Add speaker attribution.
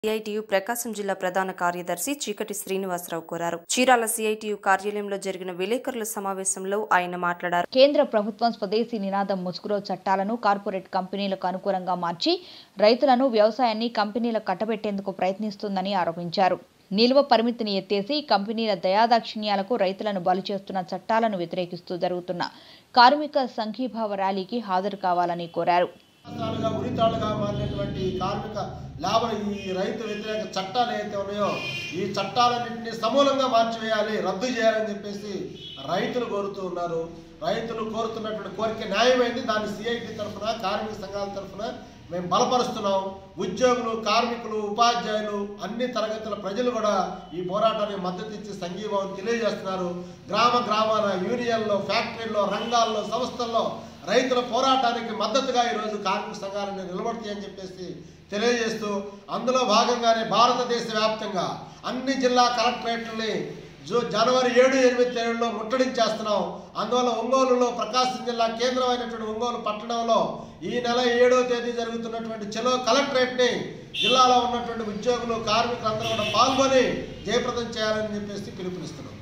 Speaker 1: CITU ప్రకాశం జిల్లా ప్రధాన కార్యదర్శి చీకటి శ్రీనివాసరావు కోరారు చీరాల సిఐటియు కార్యాలయంలో జరిగిన విలేకరుల సమావేశంలో ఆయన మాట్లాడారు
Speaker 2: కేంద్ర ప్రభుత్వం స్వదేశీ నినాదం ముసుగులో చట్టాలను కార్పొరేట్ కంపెనీలకు అనుకూలంగా మార్చి రైతులను వ్యవసాయాన్ని కంపెనీలకు కట్టబెట్టేందుకు ప్రయత్నిస్తుందని ఆరోపించారు నిల్వ పరిమితిని ఎత్తేసి కంపెనీల దయాదాక్షిణ్యాలకు రైతులను బలి చేస్తున్న చట్టాలను వ్యతిరేకిస్తూ జరుగుతున్న కార్మిక సంఘీభావ ర్యాలీకి హాజరు కావాలని కోరారు
Speaker 3: రాష్ట్రాలుగా ఉరితాళ్ళుగా మారినటువంటి ఈ కార్మిక లాభ ఈ రైతు వ్యతిరేక చట్టాలు ఏవైతే ఉన్నాయో ఈ చట్టాలన్నింటినీ సమూలంగా మార్చివేయాలి రద్దు చేయాలని చెప్పేసి రైతులు కోరుతూ ఉన్నారు రైతులు కోరుతున్నటువంటి కోరిక న్యాయమైంది దాన్ని సిఐటి తరఫున కార్మిక సంఘాల తరఫున మేము బలపరుస్తున్నాం ఉద్యోగులు కార్మికులు ఉపాధ్యాయులు అన్ని తరగతుల ప్రజలు కూడా ఈ పోరాటానికి మద్దతు ఇచ్చి సంఘీభావం తెలియజేస్తున్నారు గ్రామ గ్రామాల యూనియన్లో ఫ్యాక్టరీల్లో రంగాల్లో సంస్థల్లో రైతుల పోరాటానికి మద్దతుగా ఈరోజు కార్మిక సంఘాలను నిలబడతాయి అని చెప్పేసి తెలియజేస్తూ అందులో భాగంగానే భారతదేశ వ్యాప్తంగా అన్ని జిల్లా కలెక్టరేట్లని జూ జనవరి ఏడు ఎనిమిది తేదీలో ముట్టడించేస్తున్నాం అందువల్ల ఒంగోలులో ప్రకాశం జిల్లా కేంద్రమైనటువంటి ఒంగోలు పట్టణంలో ఈ నెల ఏడో తేదీ జరుగుతున్నటువంటి చెలో కలెక్టరేట్ని జిల్లాలో ఉన్నటువంటి ఉద్యోగులు కార్మికులందరూ కూడా పాల్గొని జయప్రదం చేయాలని చెప్పేసి పిలుపునిస్తున్నాం